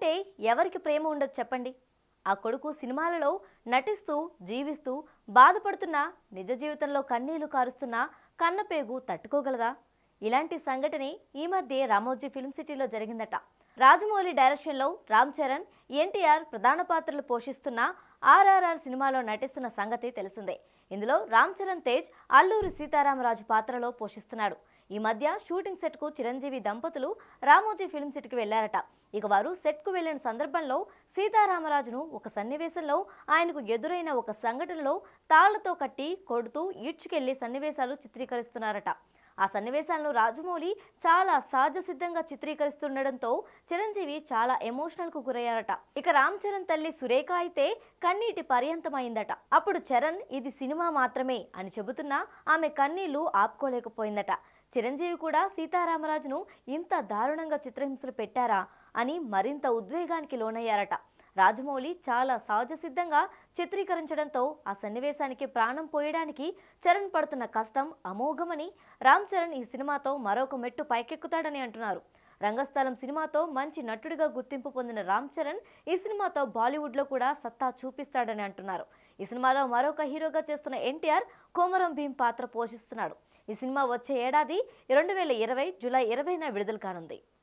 కొడుకంటే ఎవరికి ప్రేమ ఉండదు చెప్పండి ఆ కొడుకు సినిమాలలో నటిస్తూ జీవిస్తూ బాధపడుతున్న నిజ జీవితంలో కన్నీళ్లు కారుస్తున్న కన్నపేగు తట్టుకోగలదా ఇలాంటి సంఘటన ఈ మధ్య రామోజీ ఫిల్మ్ సిటీలో జరిగిందట రాజమౌళి డైరెక్షన్లో రామ్ చరణ్ ఎన్టీఆర్ ప్రధాన పాత్రలు పోషిస్తున్న ఆర్ఆర్ఆర్ సినిమాలో నటిస్తున్న సంగతి తెలిసిందే ఇందులో రామ్ చరణ్ తేజ్ అల్లూరి సీతారామరాజు పాత్రలో పోషిస్తున్నాడు ఈ మధ్య షూటింగ్ సెట్కు చిరంజీవి దంపతులు రామోజీ ఫిల్మ్ సిటీకి వెళ్లారట ఇక వారు సెట్కు వెళ్లిన సందర్భంలో సీతారామరాజును ఒక సన్నివేశంలో ఆయనకు ఎదురైన ఒక సంఘటనలో తాళ్లతో కట్టి కొడుతూ ఈడ్చుకెళ్లి సన్నివేశాలు చిత్రీకరిస్తున్నారట ఆ సన్నివేశాలను రాజమౌళి చాలా సహజ సిద్ధంగా చిత్రీకరిస్తుండడంతో చిరంజీవి చాలా ఎమోషనల్ కు గురయ్యారట ఇక రామ్ చరణ్ తల్లి సురేఖ అయితే కన్నీటి పర్యంతమైందట అప్పుడు చరణ్ ఇది సినిమా మాత్రమే అని చెబుతున్నా ఆమె కన్నీళ్లు ఆపుకోలేకపోయిందట చిరంజీవి కూడా సీతారామరాజును ఇంత దారుణంగా చిత్రహింసలు పెట్టారా అని మరింత ఉద్వేగానికి లోనయ్యారట రాజమౌళి చాలా సహజ సిద్ధంగా చిత్రీకరించడంతో ఆ సన్నివేశానికి ప్రాణం పోయడానికి చరణ్ పడుతున్న కష్టం అమోఘమని రామ్ చరణ్ ఈ సినిమాతో మరొక మెట్టు పైకెక్కుతాడని అంటున్నారు రంగస్థలం సినిమాతో మంచి నటుడిగా గుర్తింపు పొందిన రామ్ చరణ్ ఈ సినిమాతో బాలీవుడ్లో కూడా సత్తా చూపిస్తాడని అంటున్నారు ఈ సినిమాలో మరొక హీరోగా చేస్తున్న ఎన్టీఆర్ కోమరం భీం పాత్ర పోషిస్తున్నాడు ఈ సినిమా వచ్చే ఏడాది రెండు వేల ఇరవై జూలై ఇరవైన విడుదల కానుంది